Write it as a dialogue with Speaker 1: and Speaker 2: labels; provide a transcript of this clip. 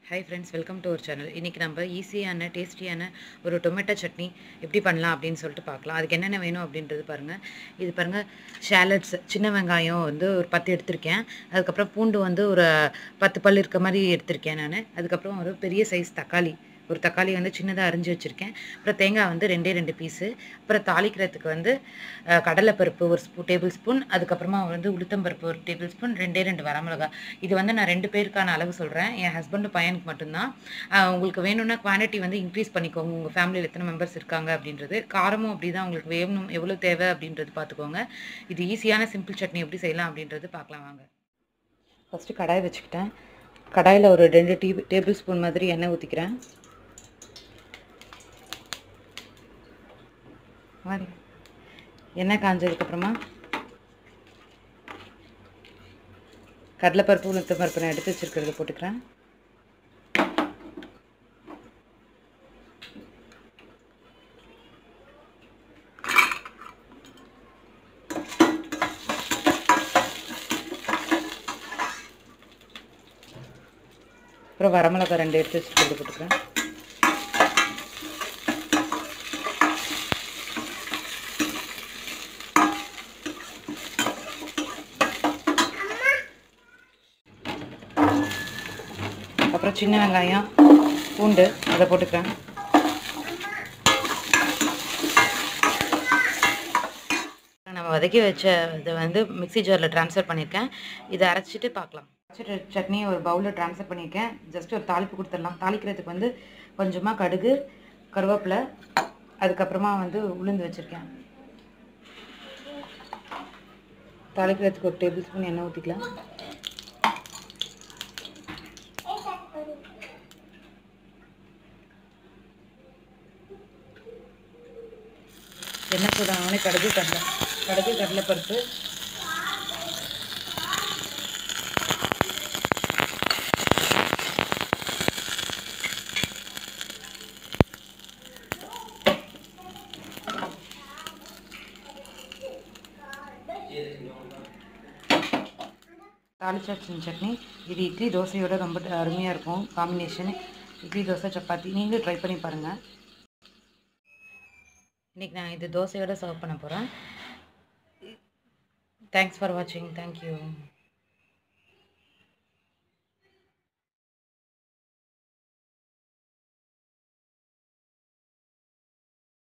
Speaker 1: hi friends welcome to our channel இன்றைக்கி நம்ம ஈஸியான டேஸ்டியான ஒரு டொமேட்டோ சட்னி எப்படி பண்ணலாம் அப்படின்னு சொல்லிட்டு பார்க்கலாம் அதுக்கு என்னென்ன வேணும் அப்படின்றது பாருங்கள் இது பாருங்கள் ஷேலட்ஸ் சின்ன வெங்காயம் வந்து ஒரு பத்து எடுத்திருக்கேன் அதுக்கப்புறம் பூண்டு வந்து ஒரு பத்து பல் இருக்க மாதிரி எடுத்திருக்கேன் நான் அதுக்கப்புறம் ஒரு பெரிய சைஸ் தக்காளி ஒரு தக்காளி வந்து சின்னதாக அரிஞ்சு வச்சுருக்கேன் அப்புறம் தேங்காய் வந்து ரெண்டே ரெண்டு பீஸு அப்புறம் தாளிக்கிறதுக்கு வந்து அஹ், கடலைப்பருப்பு ஒரு ஸ்பூ டேபிள் ஸ்பூன் அதுக்கப்புறமா வந்து உளுத்தம்பருப்பு ஒரு டேபிள் ஸ்பூன் ரெண்டே ரெண்டு வரமிளகா இது வந்து நான் ரெண்டு பேருக்கான அளவு சொல்கிறேன் என் ஹஸ்பண்டு பையனுக்கு மட்டும்தான் அஹ், உங்களுக்கு வேணும்னா குவான்டிட்டி வந்து இன்க்ரீஸ் பண்ணிக்கோங்க உங்கள் ஃபேமிலியில் எத்தனை மெம்பர்ஸ் இருக்காங்க அப்படின்றது காரமும் அப்படி தான் உங்களுக்கு வேணும் எவ்வளோ தேவை அப்படின்றது பார்த்துக்கோங்க இது ஈஸியான சிம்பிள் சட்னி எப்படி செய்யலாம் அப்படின்றது பார்க்கலாம் வாங்க ஃபஸ்ட்டு கடாய் வச்சுக்கிட்டேன் கடாயில் ஒரு ரெண்டு டீ டேபிள் ஸ்பூன் மாதிரி எண்ணெய் ஊற்றிக்கிறேன் மாதிரி எண்ணெய் காஞ்சதுக்கப்புறமா கடலைப்பருப்பு உளுத்தம் பருப்பு நான் எடுத்து வச்சுருக்கிறத போட்டுக்கிறேன் அப்புறம் வரமிளகா ரெண்டு எடுத்து வச்சுருக்கிறது போட்டுக்கிறேன் அப்புறம் சின்ன வெங்காயம் பூண்டு அதை போட்டுக்கிறேன் நம்ம வதக்கி வச்ச இதை வந்து மிக்ஸி ஜாரில் ட்ரான்ஸ்ஃபர் பண்ணியிருக்கேன் இதை அரைச்சிட்டு பார்க்கலாம் அரைச்சிட்டு சட்னி ஒரு பவுலில் ட்ரான்ஸ்ஃபர் பண்ணியிருக்கேன் ஜஸ்ட் ஒரு தாளிப்பு கொடுத்துடலாம் தாளிக்கிறதுக்கு வந்து கொஞ்சமாக கடுகு கருவேப்பிலை அதுக்கப்புறமா வந்து உளுந்து வச்சுருக்கேன் தாளிக்கிறதுக்கு ஒரு டேபிள் ஸ்பூன் எண்ணெய் ஊற்றிக்கலாம் எண்ணெய் சூடானே கடுகு கடலை கடுகு கடலைப்பருப்பு தாளிச்சா சட்னி இது இட்லி தோசையோட ரொம்ப அருமையாக இருக்கும் காம்பினேஷன் இட்லி தோசை சப்பாத்தி நீங்களும் ட்ரை பண்ணி பாருங்கள் இன்றைக்கி நான் இது தோசையோட சர்வ் பண்ண போகிறேன் தேங்க்ஸ் ஃபார் வாட்சிங் தேங்க்யூ